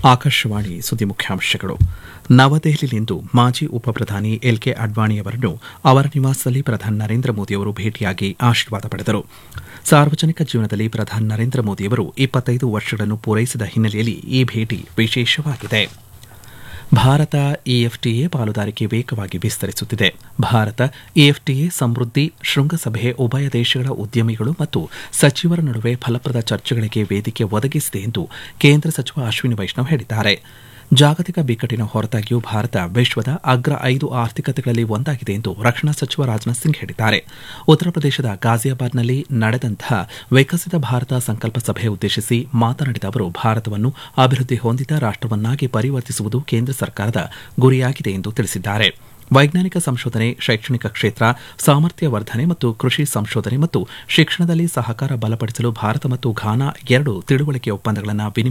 ಆಕಾಶವಾಣಿ ಸುದ್ದಿ ಮುಖ್ಯಾಂಶಗಳು ನವದೆಹಲಿಯಲ್ಲಿಂದು ಮಾಜಿ ಉಪಪ್ರಧಾನಿ ಎಲ್ಕೆ ಅಡ್ವಾಣಿಯವರನ್ನು ಅವರ ನಿವಾಸದಲ್ಲಿ ಪ್ರಧಾನಿ ನರೇಂದ್ರ ಮೋದಿಯವರು ಭೇಟಿಯಾಗಿ ಆಶೀರ್ವಾದ ಪಡೆದರು ಸಾರ್ವಜನಿಕ ಜೀವನದಲ್ಲಿ ಪ್ರಧಾನಿ ನರೇಂದ್ರ ಮೋದಿಯವರು ಇಪ್ಪತ್ತೈದು ವರ್ಷಗಳನ್ನು ಪೂರೈಸಿದ ಹಿನ್ನೆಲೆಯಲ್ಲಿ ಈ ಭೇಟಿ ವಿಶೇಷವಾಗಿದೆ ಭಾರತ ಇಎಫ್ಟಿಎ ಪಾಲುದಾರಿಕೆ ವೇಗವಾಗಿ ವಿಸ್ತರಿಸುತ್ತಿದೆ ಭಾರತ ಇಎಫ್ಟಿಎ ಸಮೃದ್ಧಿ ಶೃಂಗಸಭೆ ಉಭಯ ದೇಶಗಳ ಉದ್ಯಮಿಗಳು ಮತ್ತು ಸಚಿವರ ನಡುವೆ ಫಲಪ್ರದ ಚರ್ಚೆಗಳಿಗೆ ವೇದಿಕೆ ಒದಗಿಸಿದೆ ಎಂದು ಕೇಂದ್ರ ಸಚಿವ ಅಶ್ವಿನಿ ವೈಷ್ಣವ್ ಹೇಳಿದ್ದಾರೆ ಜಾಗತಿಕ ಬಿಕ್ಕಟ್ಟಿನ ಹೊರತಾಗಿಯೂ ಭಾರತ ವಿಶ್ವದ ಅಗ್ರ ಐದು ಆರ್ಥಿಕತೆಗಳಲ್ಲಿ ಒಂದಾಗಿದೆ ಎಂದು ರಕ್ಷಣಾ ಸಚಿವ ರಾಜನಾಥ್ ಸಿಂಗ್ ಹೇಳಿದ್ದಾರೆ ಉತ್ತರ ಪ್ರದೇಶದ ಗಾಜಿಯಾಬಾದ್ನಲ್ಲಿ ನಡೆದಂತಹ ವಿಕಸಿತ ಭಾರತ ಸಂಕಲ್ಪ ಸಭೆ ಉದ್ದೇಶಿಸಿ ಮಾತನಾಡಿದ ಅವರು ಭಾರತವನ್ನು ಅಭಿವೃದ್ಧಿ ಹೊಂದಿದ ರಾಷ್ಟವನ್ನಾಗಿ ಪರಿವರ್ತಿಸುವುದು ಕೇಂದ್ರ ಸರ್ಕಾರದ ಗುರಿಯಾಗಿದೆ ಎಂದು ತಿಳಿಸಿದ್ದಾರೆ ವೈಜ್ಞಾನಿಕ ಸಂಶೋಧನೆ ಶೈಕ್ಷಣಿಕ ಕ್ಷೇತ್ರ ಸಾಮರ್ಥ್ಯ ವರ್ಧನೆ ಮತ್ತು ಕೃಷಿ ಸಂಶೋಧನೆ ಮತ್ತು ಶಿಕ್ಷಣದಲ್ಲಿ ಸಹಕಾರ ಬಲಪಡಿಸಲು ಭಾರತ ಮತ್ತು ಘಾನಾ ಎರಡು ತಿಳುವಳಿಕೆ ಒಪ್ಪಂದಗಳನ್ನು